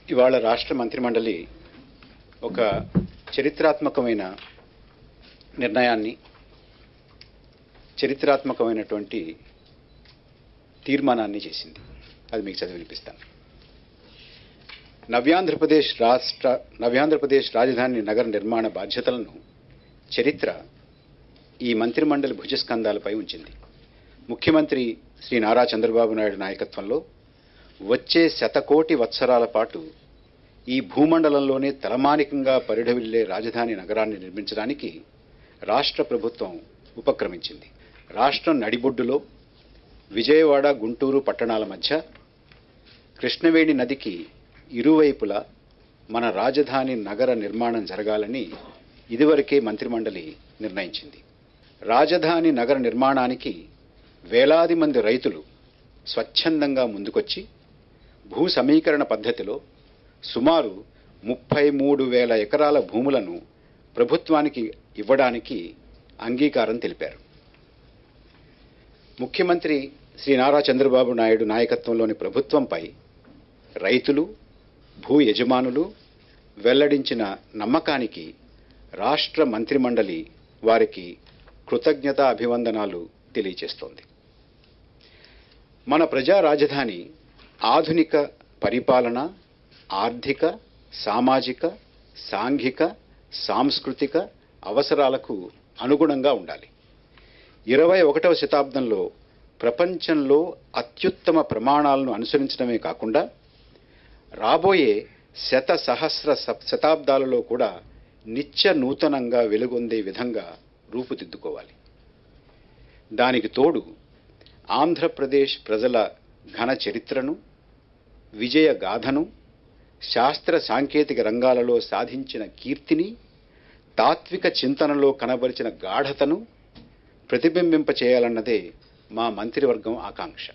ఇవాళ రాష్ట్ర మంత్రిమండలి ఒక చరిత్రాత్మకమైన నిర్ణయాన్ని చరిత్రాత్మకమైనటువంటి తీర్మానాన్ని చేసింది అది మీకు చదివి వినిపిస్తాను నవ్యాంధ్రప్రదేశ్ రాష్ట్ర నవ్యాంధ్రప్రదేశ్ రాజధాని నగర నిర్మాణ బాధ్యతలను చరిత్ర ఈ మంత్రిమండలి భుజస్కంధాలపై ఉంచింది ముఖ్యమంత్రి శ్రీ నారా చంద్రబాబు నాయుడు నాయకత్వంలో వచ్చే శతకోటి వత్సరాల పాటు ఈ భూమండలంలోనే తలమానికంగా పరిఢవిల్లే రాజధాని నగరాన్ని నిర్మించడానికి రాష్ట్ర ప్రభుత్వం ఉపక్రమించింది రాష్ట్రం నడిబొడ్డులో విజయవాడ గుంటూరు పట్టణాల మధ్య కృష్ణవేణి నదికి ఇరువైపులా మన రాజధాని నగర నిర్మాణం జరగాలని ఇదివరకే మంత్రిమండలి నిర్ణయించింది రాజధాని నగర నిర్మాణానికి వేలాది మంది రైతులు స్వచ్ఛందంగా ముందుకొచ్చి భూ సమీకరణ పద్ధతిలో సుమారు ముప్పై మూడు వేల ఎకరాల భూములను ప్రభుత్వానికి ఇవ్వడానికి అంగీకారం తెలిపారు ముఖ్యమంత్రి శ్రీ నారా చంద్రబాబు నాయుడు నాయకత్వంలోని ప్రభుత్వంపై రైతులు భూ యజమానులు వెల్లడించిన నమ్మకానికి రాష్ట్ర మంత్రిమండలి వారికి కృతజ్ఞత అభివందనాలు తెలియచేస్తోంది మన ప్రజా రాజధాని ఆధునిక పరిపాలన ఆర్థిక సామాజిక సాంఘిక సాంస్కృతిక అవసరాలకు అనుగుణంగా ఉండాలి ఇరవై ఒకటవ శతాబ్దంలో ప్రపంచంలో అత్యుత్తమ ప్రమాణాలను అనుసరించడమే కాకుండా రాబోయే శత సహస్ర స- శతాబ్దాలలో కూడా నిత్య నూతనంగా వెలుగొందే విధంగా రూపుదిద్దుకోవాలి దానికి తోడు ఆంధ్రప్రదేశ్ ప్రజల ఘన చరిత్రను విజయ గాథను శాస్త్ర సాంకేతిక రంగాలలో సాధించిన కీర్తిని తాత్విక చింతనలో కనబరిచిన గాఢతను ప్రతిబింబింపచేయాలన్నదే మా మంత్రివర్గం ఆకాంక్ష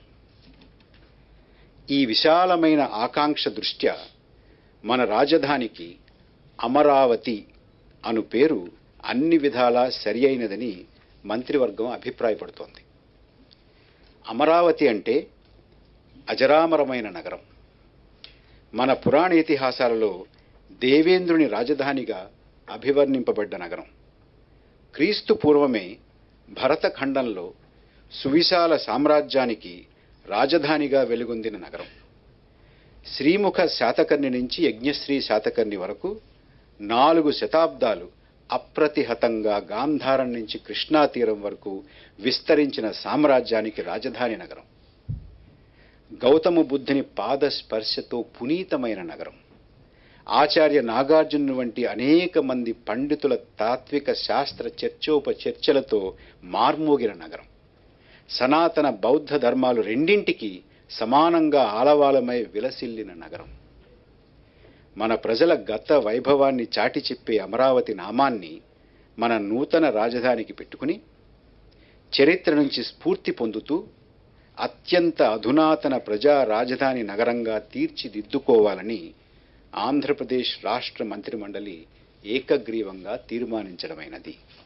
ఈ విశాలమైన ఆకాంక్ష దృష్ట్యా మన రాజధానికి అమరావతి అను పేరు అన్ని విధాలా సరి అయినదని మంత్రివర్గం అభిప్రాయపడుతోంది అమరావతి అంటే అజరామరమైన నగరం మన పురాణ ఇతిహాసాలలో దేవేంద్రుని రాజధానిగా అభివర్ణింపబడ్డ నగరం క్రీస్తు పూర్వమే భరతఖండంలో సువిశాల సామ్రాజ్యానికి రాజధానిగా వెలుగొందిన నగరం శ్రీముఖ శాతకర్ణి నుంచి యజ్ఞశ్రీ శాతకర్ణి వరకు నాలుగు శతాబ్దాలు అప్రతిహతంగా గాంధారం నుంచి కృష్ణా తీరం వరకు విస్తరించిన సామ్రాజ్యానికి రాజధాని నగరం గౌతమ బుద్ధుని పాద స్పర్శతో పునీతమైన నగరం ఆచార్య నాగార్జును వంటి అనేక మంది పండితుల తాత్విక శాస్త్ర చర్చోపచర్చలతో మార్మోగిన నగరం సనాతన బౌద్ధ ధర్మాలు రెండింటికి సమానంగా ఆలవాలమై విలసిల్లిన నగరం మన ప్రజల గత వైభవాన్ని చాటి చెప్పే అమరావతి నామాన్ని మన నూతన రాజధానికి పెట్టుకుని చరిత్ర నుంచి స్ఫూర్తి పొందుతూ అత్యంత అధునాతన ప్రజా రాజధాని నగరంగా తీర్చిదిద్దుకోవాలని ఆంధ్రప్రదేశ్ రాష్ట్ర మంత్రిమండలి ఏకగ్రీవంగా తీర్మానించడమైనది